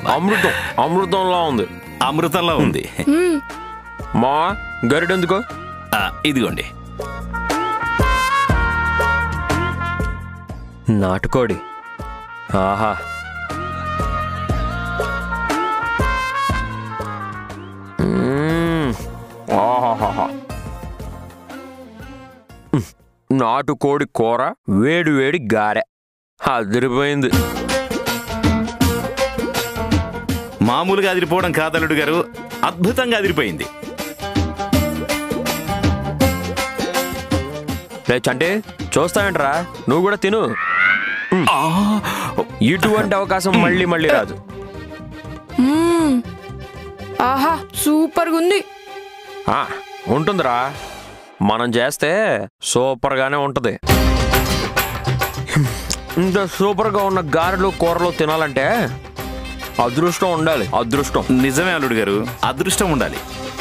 అమృతం అమృతంలా ఉంది అమృతంలో ఉంది మా గరిడెందుకో ఆ, ఇదిగోండి నాటుకోడి ఆహా మ్మ్. ఆహాహాహా. మ్. నాటుకోడి కూర వేడి వేడి గారె అదిరిపోయింది మామూలుగా అదిరిపోవడం కాదలుడు గారు అద్భుతంగా అదిరిపోయింది రే చంటే చూస్తావేంట్రా నువ్వు కూడా తిను మ్. ఇటువంటి అవకాశం మళ్ళీ మళ్ళీ రాదు మ్మ్. ఆహా సూపర్గా ఉంది ఆ, ఉంటుందిరా మనం చేస్తే సూపర్గానే ఉంటుంది ఇంత సూపర్గా ఉన్న గారెలు కూరలు తినాలంటే అదృష్టం ఉండాలి అదృష్టం నిజమే అల్లుడు గారు అదృష్టం ఉండాలి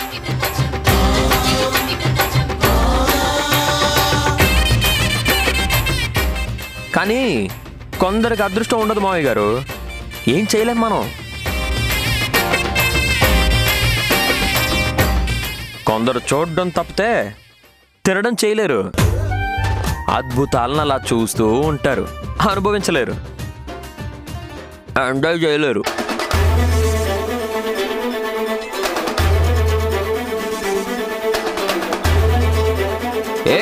కానీ కొందరికి అదృష్టం ఉండదు మావయ్య గారు ఏం చేయలేం మనం కొందరు చూడడం తప్పితే తినడం చేయలేరు అద్భుతాలను అలా చూస్తూ ఉంటారు అనుభవించలేరు ఎంజాయ్ చేయలేరు ఏ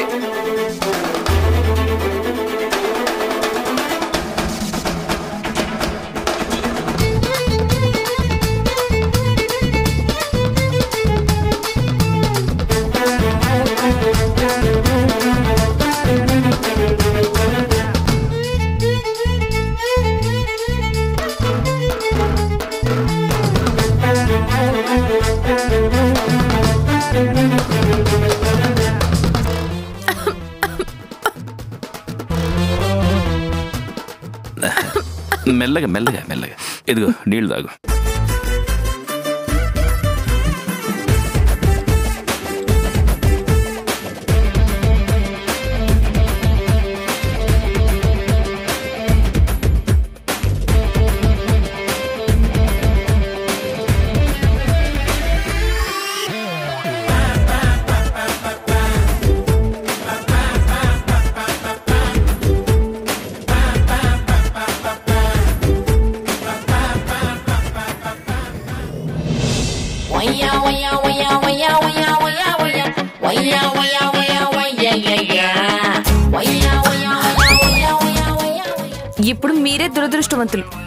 మెల్లగా మెల్లగా మెల్లగా ఇదిగో నీళ్లు తాగు Waya waya waya waya waya waya waya waya waya waya waya yeah yeah waya waya waya waya waya waya ఇప్పుడు మీరే దురదృష్టవంతులు